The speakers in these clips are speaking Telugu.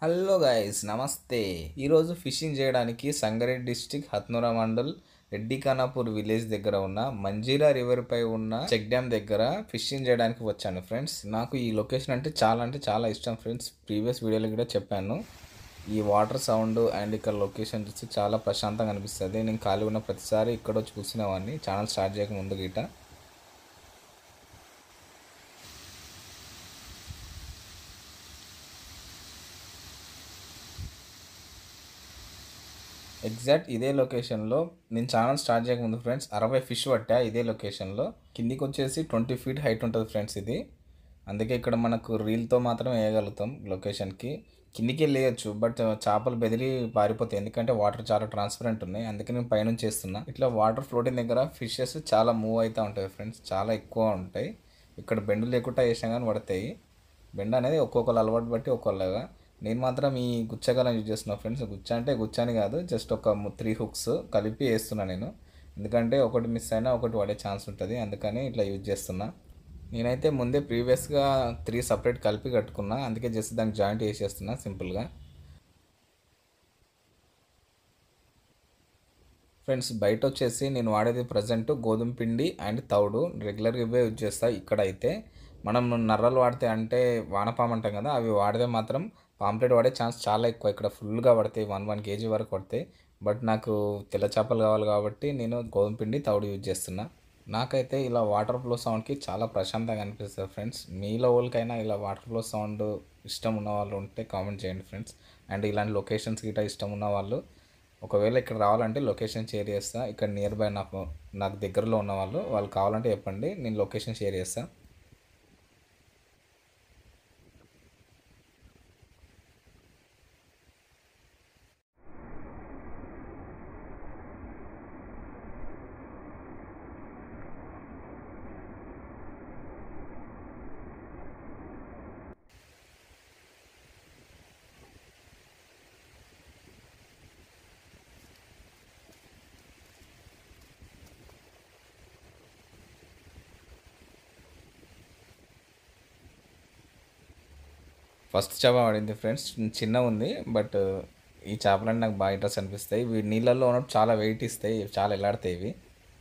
హలో గైస్ నమస్తే ఈరోజు ఫిషింగ్ చేయడానికి సంగారెడ్డి డిస్టిక్ హత్నూరా మండల్ రెడ్డి ఖానాపూర్ విలేజ్ దగ్గర ఉన్న మంజీరా రివర్ పై ఉన్న చెక్ డ్యామ్ దగ్గర ఫిషింగ్ చేయడానికి వచ్చాను ఫ్రెండ్స్ నాకు ఈ లొకేషన్ అంటే చాలా అంటే చాలా ఇష్టం ఫ్రెండ్స్ ప్రీవియస్ వీడియోలో కూడా చెప్పాను ఈ వాటర్ సౌండ్ అండ్ ఇక్కడ లొకేషన్ చూసి చాలా ప్రశాంతంగా అనిపిస్తుంది నేను ఖాళీ ఉన్న ప్రతిసారి ఇక్కడ వచ్చి కూర్చునేవాడిని ఛానల్ స్టార్ట్ చేయక ముందు గిట ఎగ్జాక్ట్ ఇదే లొకేషన్లో నేను ఛానల్ స్టార్ట్ చేయకముందు ఫ్రెండ్స్ అరవై ఫిష్ పట్టా ఇదే లొకేషన్లో కిందికి వచ్చేసి ట్వంటీ ఫీట్ హైట్ ఉంటుంది ఫ్రెండ్స్ ఇది అందుకే ఇక్కడ మనకు రీల్తో మాత్రమే వేయగలుగుతాం లొకేషన్కి కిందికి వెళ్ళేయచ్చు బట్ చేపలు బెదిరి పారిపోతాయి ఎందుకంటే వాటర్ చాలా ట్రాన్స్పరెంట్ ఉన్నాయి అందుకే నేను పైనుంచి చేస్తున్నా ఇట్లా వాటర్ ఫ్లోటింగ్ దగ్గర ఫిషెస్ చాలా మూవ్ అవుతూ ఉంటాయి ఫ్రెండ్స్ చాలా ఎక్కువ ఉంటాయి ఇక్కడ బెండు లేకుండా వేసినా కానీ పడతాయి బెండ అనేది ఒక్కొక్కరు అలవాటు బట్టి ఒక్కొక్కలాగా నేను మాత్రం ఈ గుచ్చగాలం యూజ్ చేస్తున్నా ఫ్రెండ్స్ గుచ్చ అంటే గుచ్చ అని కాదు జస్ట్ ఒక త్రీ హుక్స్ కలిపి వేస్తున్నా నేను ఎందుకంటే ఒకటి మిస్ అయినా ఒకటి పడే ఛాన్స్ ఉంటుంది అందుకని ఇట్లా యూజ్ చేస్తున్నా నేనైతే ముందే ప్రీవియస్గా త్రీ సపరేట్ కలిపి కట్టుకున్నా అందుకే జస్ట్ దానికి జాయింట్ వేసేస్తున్నా సింపుల్గా ఫ్రెండ్స్ బయట వచ్చేసి నేను వాడేది ప్రజెంట్ గోధుమ పిండి అండ్ తౌడు రెగ్యులర్గా ఇవే యూజ్ చేస్తా ఇక్కడైతే మనం నర్రలు వాడితే అంటే వానపాము అంటాం కదా అవి వాడితే మాత్రం పాంప్లెట్ వాడే ఛాన్స్ చాలా ఎక్కువ ఇక్కడ ఫుల్గా పడతాయి వన్ వన్ కేజీ వరకు పడతాయి బట్ నాకు తెల్ల చేపలు కావాలి కాబట్టి నేను గోధుమ పిండి తౌడు యూజ్ చేస్తున్నా నాకైతే ఇలా వాటర్ ఫ్లో సౌండ్కి చాలా ప్రశాంతంగా అనిపిస్తుంది ఫ్రెండ్స్ మీలో వాళ్ళకైనా ఇలా వాటర్ ఫ్లో సౌండ్ ఇష్టం ఉన్న వాళ్ళు ఉంటే కామెంట్ చేయండి ఫ్రెండ్స్ అండ్ ఇలాంటి లొకేషన్స్ గిట్ట ఇష్టం ఉన్న వాళ్ళు ఒకవేళ ఇక్కడ రావాలంటే లొకేషన్ షేర్ చేస్తా ఇక్కడ నియర్ బై నాకు నాకు దగ్గరలో ఉన్న వాళ్ళు వాళ్ళు కావాలంటే చెప్పండి నేను లొకేషన్ షేర్ చేస్తా ఫస్ట్ చేప పడింది ఫ్రెండ్స్ చిన్న ఉంది బట్ ఈ చేపలన్నీ నాకు బాగా ఇంట్రెస్ట్ అనిపిస్తాయి ఇవి నీళ్ళల్లో ఉన్నప్పుడు చాలా వెయిట్ ఇస్తాయి చాలా ఎలాడతాయి ఇవి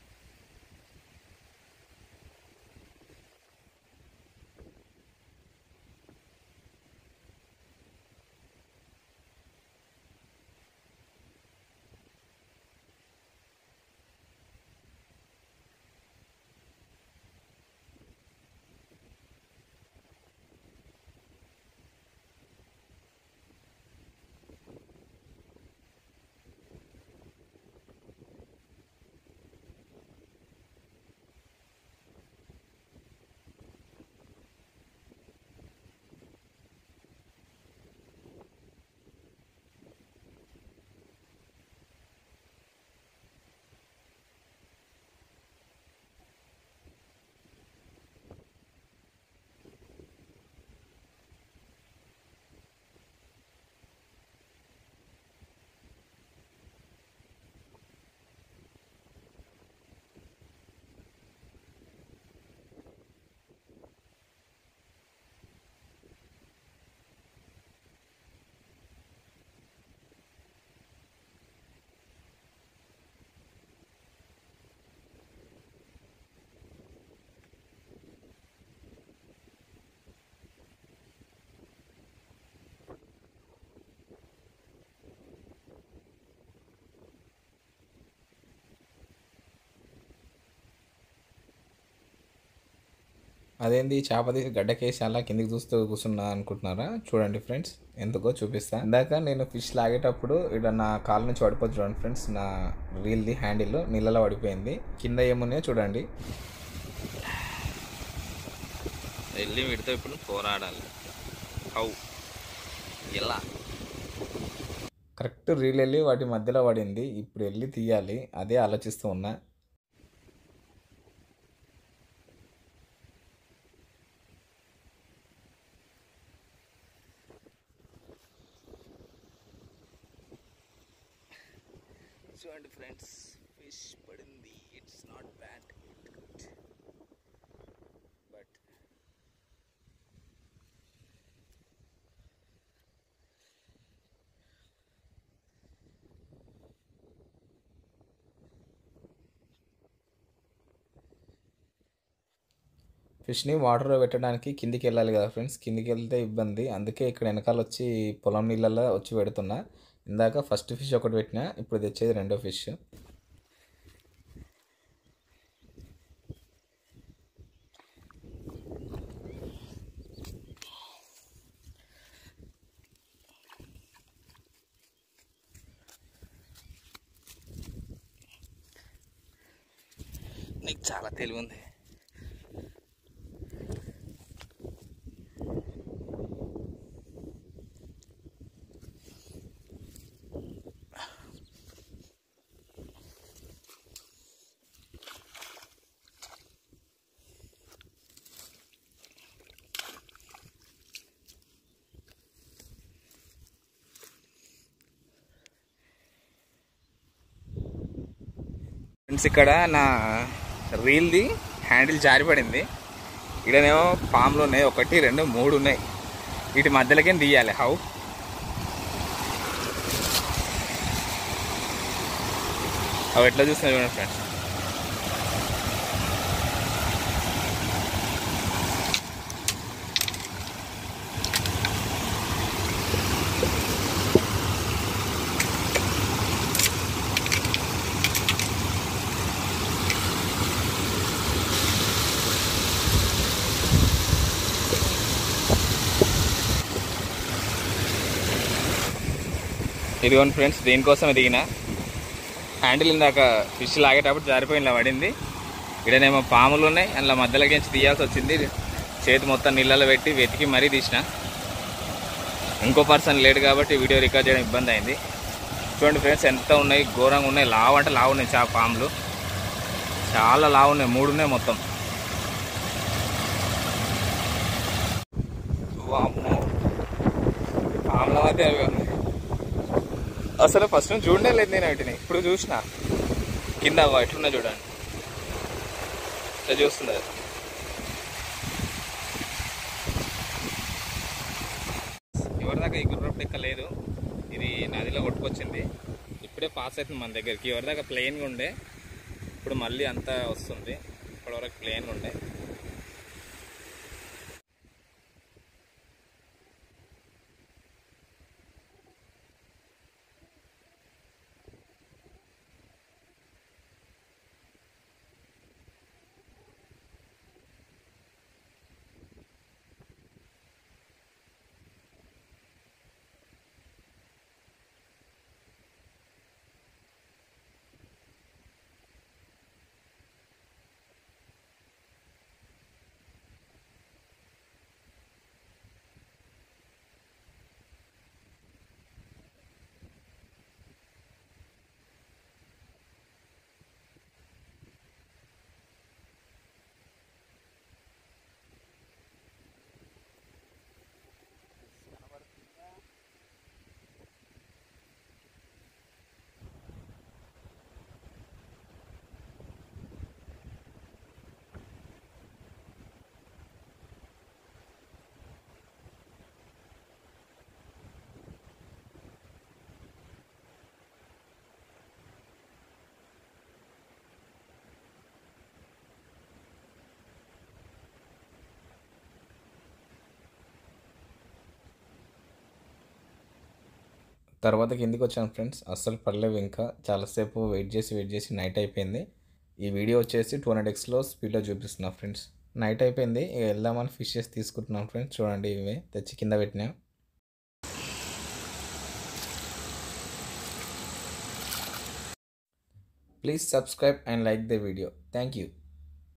అదేంది చేప తీసి గడ్డకేసి అలా కిందికి చూస్తూ కూర్చున్నా అనుకుంటున్నారా చూడండి ఫ్రెండ్స్ ఎందుకో చూపిస్తా ఇందాక నేను ఫిష్ లాగేటప్పుడు ఇక్కడ నా కాలు నుంచి పడిపోతుంది చూడండి ఫ్రెండ్స్ నా రీల్ది హ్యాండిల్ నీళ్ళలో పడిపోయింది కింద ఏమున్నాయో చూడండి వెళ్ళి వీటితో ఇప్పుడు పోరాడాలి హౌ ఎలా కరెక్ట్ రీల్ వెళ్ళి వాటి మధ్యలో పడింది ఇప్పుడు వెళ్ళి తీయాలి అదే ఆలోచిస్తూ ఉన్నా చూడండి ఫ్రెండ్స్ ఫిష్ పడింది ఇట్స్ నాట్ బ్యాడ్ బట్ ఫిష్ని వాటర్లో పెట్టడానికి కిందికి వెళ్ళాలి కదా ఫ్రెండ్స్ కిందికి వెళ్తే ఇబ్బంది అందుకే ఇక్కడ వెనకాల వచ్చి పొలం నీళ్ళల్లో వచ్చి పెడుతున్నా ఇందాక ఫస్ట్ ఫిష్ ఒకటి పెట్టినా ఇప్పుడు తెచ్చేది రెండో ఫిష్ నీకు చాలా తెలివి ఉంది ఫ్రెండ్స్ ఇక్కడ నా రీల్ది హ్యాండిల్ జారిపడింది ఇక్కడనేమో పాములు ఉన్నాయి ఒకటి రెండు మూడు ఉన్నాయి వీటి మధ్యలోకి తీయాలి హౌ అవి ఎట్లా చూస్తున్నా చూడండి ఫ్రెండ్స్ ఇదిగోండి ఫ్రెండ్స్ దీనికోసం దిగిన హ్యాండిల్ ఇందాక ఫిష్ లాగేటప్పుడు జారిపోయిన పడింది ఇక్కడనేమో పాములు ఉన్నాయి అందులో మధ్యలోకి నుంచి తీయాల్సి వచ్చింది చేతి మొత్తం నీళ్ళలో పెట్టి వెతికి మరీ తీసిన ఇంకో పర్సన్ లేడు కాబట్టి వీడియో రికార్డ్ చేయడం ఇబ్బంది అయింది చూడండి ఫ్రెండ్స్ ఎంత ఉన్నాయి ఘోరంగా ఉన్నాయి లావు అంటే లావు ఉన్నాయి చా పాములు చాలా లావు ఉన్నాయి మూడు ఉన్నాయి మొత్తం వామ్మో పాముల మధ్య అవి ఉన్నాయి అసలు ఫస్ట్ నుంచి చూడలే లేదు నేను వాటిని ఇప్పుడు చూసిన కింద అవ్వ ఎట్లున్నా చూడండి ఇట్లా చూస్తుంది అది. ఎవరిదాకా ఈ గుర్రపు డెక్క లేదు ఇది నదిలో కొట్టుకొచ్చింది ఇప్పుడే పాస్ అవుతుంది మన దగ్గరికి ఎవరిదాకా ప్లెయిన్గా ఉండే ఇప్పుడు మళ్ళీ అంతా వస్తుంది ఇప్పటివరకు ప్లెయిన్గా ఉండే తర్వాత కిందికి వచ్చాను ఫ్రెండ్స్ అస్సలు పడలేవు ఇంకా చాలాసేపు వెయిట్ చేసి వెయిట్ చేసి నైట్ అయిపోయింది ఈ వీడియో వచ్చేసి టూ హండ్రెడ్ ఎక్స్లో స్పీడ్లో చూపిస్తున్నా ఫ్రెండ్స్ నైట్ అయిపోయింది ఇక వెళ్దామని ఫిషెస్ తీసుకుంటున్నాం ఫ్రెండ్స్ చూడండి ఇవే తెచ్చి కింద పెట్టినా please subscribe and like the video thank you